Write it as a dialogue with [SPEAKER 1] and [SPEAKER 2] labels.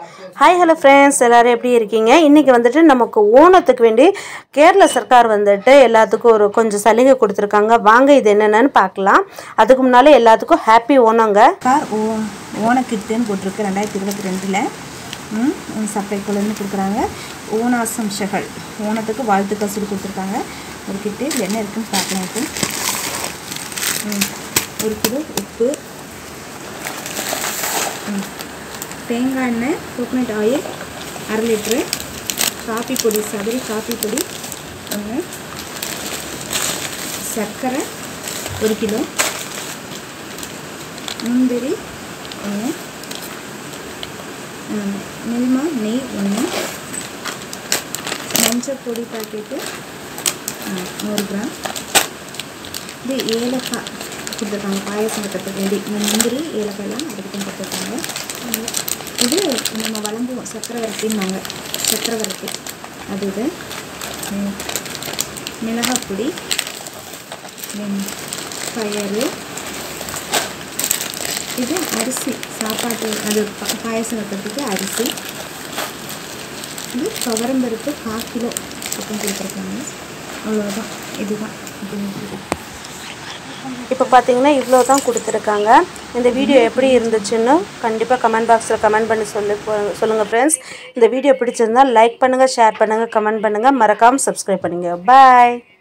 [SPEAKER 1] hi hello friends எல்லோரும் எப்படி இருக்கீங்க இன்றைக்கி வந்துட்டு நமக்கு ஓணத்துக்கு வேண்டி கேரள சர்க்கார் வந்துட்டு எல்லாத்துக்கும் ஒரு கொஞ்சம் சலுகை கொடுத்துருக்காங்க வாங்க இது என்னென்னு பார்க்கலாம் அதுக்கு முன்னால் எல்லாத்துக்கும் ஹாப்பி ஓணங்க
[SPEAKER 2] கார் ஓ ஓணக்கிட்டுன்னு போட்டிருக்கு ரெண்டாயிரத்தி இருபத்தி ரெண்டில் சப்ளைக்குள்ளேருந்து கொடுக்குறாங்க ஓணாசம்சகள் ஓணத்துக்கு வாழ்த்துக்கள் சொல்லி கொடுத்துருக்காங்க ஒரு கிட்டு இது என்ன இருக்குன்னு பார்க்கலாம் இப்போ ம், ஒரு கிலோ உப்பு ம், தேங்காய் எண்ணெய் கோகனட் ஆயில் அரை லிட்ரு காப்பி பொடி சபரி காப்பி பொடி ஒன்று சர்க்கரை ஒரு கிலோ முந்திரி ஒன்று மில்மா நெய் ஒன்று மஞ்சள் பொடி பாக்கெட்டு நூறு கிராம் இது ஏலக்காய் கொடுத்துருக்காங்க பாயசம் வைக்கிறதுக்கு வேண்டி இந்த முந்திரி ஏலக்காயெல்லாம் அதுக்கு கொடுத்துருக்காங்க இது நம்ம வழங்குவோம் சக்கரை வரட்டின்னாங்க சக்கரை வரட்டி அது இது ம், மிளகாய் பொடி தென் பயறு இது அரிசி சாப்பாட்டு அது ப- பாயாசம் வைக்கிறதுக்கு அரிசி இது துவரம்பருப்பு கால் கிலோ பக்கம் கொடுத்துருக்காங்க அவ்வளோதான் இதுதான் இது
[SPEAKER 1] இப்போ பார்த்தீங்கன்னா இவ்வளோ தான் கொடுத்துருக்காங்க இந்த வீடியோ எப்படி இருந்துச்சுன்னு கண்டிப்பாக கமெண்ட் பாக்ஸில் கமெண்ட் பண்ணி சொல்லி சொல்லுங்கள் ஃப்ரெண்ட்ஸ் இந்த வீடியோ பிடிச்சிருந்தா லைக் பண்ணுங்கள் ஷேர் பண்ணுங்கள் கமெண்ட் பண்ணுங்கள் மறக்காமல் சப்ஸ்கிரைப் பண்ணுங்கள் பாய்